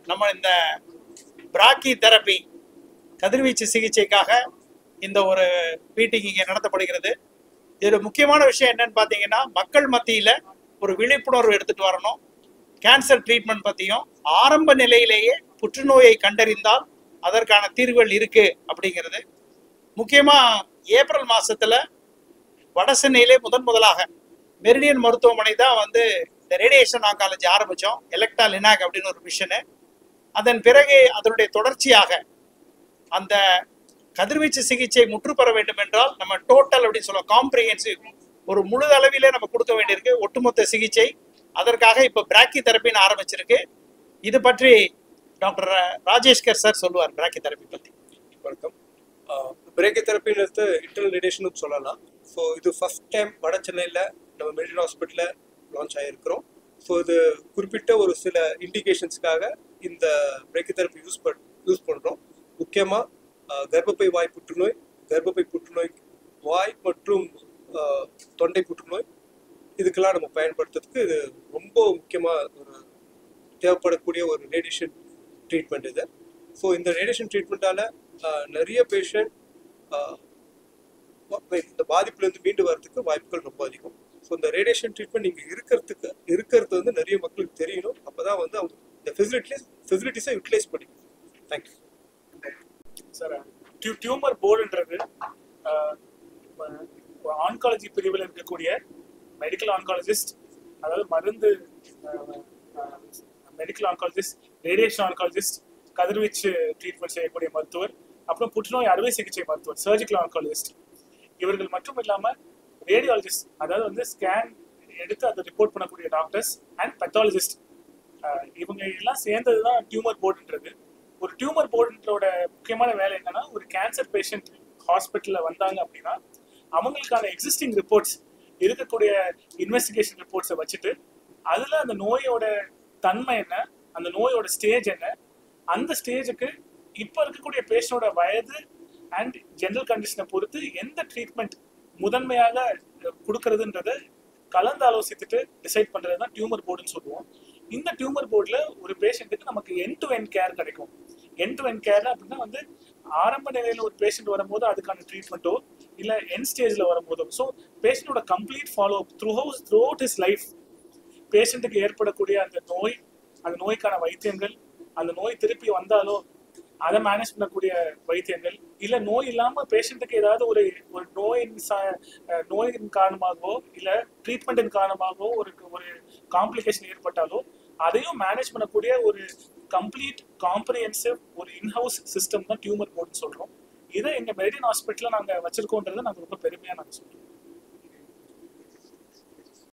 நம்ம இந்த பிராக்கி தெரப்பி கதிர்வீச்சு சிகிச்சைக்காக இந்த ஒரு மீட்டிங் இங்கே நடத்தப்படுகிறது இதில் முக்கியமான விஷயம் என்னன்னு பார்த்தீங்கன்னா மக்கள் மத்தியில் ஒரு விழிப்புணர்வு எடுத்துட்டு வரணும் கேன்சர் ட்ரீட்மெண்ட் பற்றியும் ஆரம்ப நிலையிலேயே புற்றுநோயை கண்டறிந்தால் அதற்கான தீர்வுகள் இருக்கு அப்படிங்கிறது முக்கியமாக ஏப்ரல் மாசத்துல வட சென்னையிலே முதன் முதலாக மெரிடியன் மருத்துவமனை தான் வந்து இந்த ரேடியேஷன் ஆங்காலஜி ஆரம்பித்தோம் எலக்ட்ரா லினாக் அப்படின்னு ஒரு மிஷனு அதன் பிறகு அதனுடைய தொடர்ச்சியாக அந்த கதிர்வீச்சு சிகிச்சை முற்று பெற வேண்டும் என்றால் நம்ம டோட்டல் அப்படின்னு சொல்லுவோம் காம்ப்ரிஹென்சிவ் ஒரு முழு அளவிலே நம்ம கொடுக்க வேண்டியிருக்கு ஒட்டுமொத்த சிகிச்சை அதற்காக இப்போ பிராக்கி தெரப்பின்னு ஆரம்பிச்சிருக்கு இது பற்றி டாக்டர் ராஜேஷ்கர் சார் சொல்லுவார் பிராக்கி தெரப்பி பற்றி வணக்கம் பிரேக்கி தெரப்பின்றது இன்டர்னல் ரேடியேஷனும் சொல்லலாம் ஸோ இது ஃபர்ஸ்ட் டைம் வட சென்னையில் நம்ம மெடிக்கல் ஹாஸ்பிட்டலில் லான்ச் ஆகிருக்கிறோம் ஸோ இது குறிப்பிட்ட ஒரு சில இண்டிகேஷன்ஸ்க்காக இந்த பிரேக்கி தெரப்பி யூஸ் பண் யூஸ் பண்ணுறோம் முக்கியமாக கர்ப்பப்பை வாய் புற்றுநோய் கர்ப்பப்பை புற்றுநோய் வாய் மற்றும் ஆஹ், தொண்டை புற்றுநோய் இதுக்கெல்லாம் நம்ம பயன்படுத்துறதுக்கு இது ரொம்ப முக்கியமாக ஒரு தேவைப்படக்கூடிய ஒரு ரேடியேஷன் ட்ரீட்மெண்ட் இது ஸோ இந்த ரேடியேஷன் ட்ரீட்மெண்ட்டால் நிறைய பேஷண்ட் இந்த பாதிப்புலேருந்து மீண்டு வரதுக்கு வாய்ப்புகள் ரொம்ப அதிகம் ஸோ இந்த ரேடியேஷன் ட்ரீட்மெண்ட் இங்கே இருக்கிறதுக்கு இருக்கிறது வந்து நிறைய மக்களுக்கு தெரியணும் அப்போ தான் வந்து அவங்க இந்த ஃபெசிலிட்டிஸ் ஃபெசிலிட்டிஸை யூட்டிலைஸ் பண்ணிக்கணும் தேங்க்யூ சார் டியூ டியூமர் போர்டுன்றது ஆன்காலஜி பிரிவில் இருக்கக்கூடிய மெடிக்கல் ஆன்காலஜிஸ்ட் அதாவது மருந்து மெடிக்கல் ஆன்காலஜிஸ்ட் ரேடியேஷன் ஆன்காலஜிஸ்ட் கதிர்வீச்சு ட்ரீட்மெண்ட் செய்யக்கூடிய மருத்துவர் அப்புறம் புற்றுநோய் அறுவை சிகிச்சை மருத்துவர் சர்ஜிக்கல் ஆன்காலஜிஸ்ட் இவர்கள் மட்டும் இல்லாமல் ரேடியாலஜிஸ்ட் அதாவது வந்து ஸ்கேன் எடுத்து அதை ரிப்போர்ட் பண்ணக்கூடிய டாக்டர்ஸ் அண்ட் பெத்தாலஜிஸ்ட் இவங்க எல்லாம் சேர்ந்தது தான் டியூமர் போர்டுன்றது ஒரு டியூமர் போர்டுன்றோட முக்கியமான வேலை என்னன்னா ஒரு கேன்சர் பேஷண்ட் ஹாஸ்பிட்டலில் வந்தாங்க அப்படின்னா அவங்களுக்கான எக்ஸிஸ்டிங் ரிப்போர்ட்ஸ் இருக்கக்கூடிய இன்வெஸ்டிகேஷன் ரிப்போர்ட்ஸை வச்சுட்டு அதில் அந்த நோயோட தன்மை என்ன அந்த நோயோட ஸ்டேஜ் என்ன அந்த ஸ்டேஜுக்கு இப்போ இருக்கக்கூடிய பேஷண்டோட வயது அண்ட் ஜெனரல் கண்டிஷனை பொறுத்து எந்த ட்ரீட்மெண்ட் முதன்மையாக அஹ், கொடுக்கறதுன்றத கலந்து ஆலோசித்துட்டு டிசைட் பண்றது தான் டியூமர் போர்டுன்னு சொல்லுவோம் இந்த டியூமர் போர்டில் ஒரு பேஷண்ட்டுக்கு நமக்கு என் டு என் கேர் கிடைக்கும் என் டு என் கேர் அப்படின்னா வந்து ஆரம்ப நிலையில் ஒரு பேஷண்ட் வரும்போது அதுக்கான ட்ரீட்மெண்ட்டோ இல்லை என் ஸ்டேஜில் வரும்போதோ ஸோ பேஷண்டோட complete follow through house throughout is life பேஷண்ட்டுக்கு ஏற்படக்கூடிய அந்த நோய் அந்த நோய்க்கான வைத்தியங்கள் அந்த நோய் திருப்பி வந்தாலோ அதை மேனேஜ் பண்ணக்கூடிய வைத்தியங்கள் இல்ல நோய் இல்லாம பேஷண்ட்டுக்கு ஏதாவது ஒரு ஒரு நோயின் ச- அஹ் நோயின் காரணமாகவோ இல்ல ட்ரீட்மெண்ட்டின் காரணமாகவோ ஒரு ஒரு காம்ப்ளிகேஷன் ஏற்பட்டாலோ அதையும் மேனேஜ் பண்ணக்கூடிய ஒரு கம்ப்ளீட் காம்ப்ரிஹென்சிவ் ஒரு இன்ஹவுஸ் சிஸ்டம் தான் டியூமர் போர்டுன்னு சொல்றோம் இதை எங்க மெரிடியன் ஹாஸ்பிட்டல்ல நாங்க வச்சிருக்கோன்றதை நாங்க ரொம்ப பெருமையா நாங்க சொல்றோம்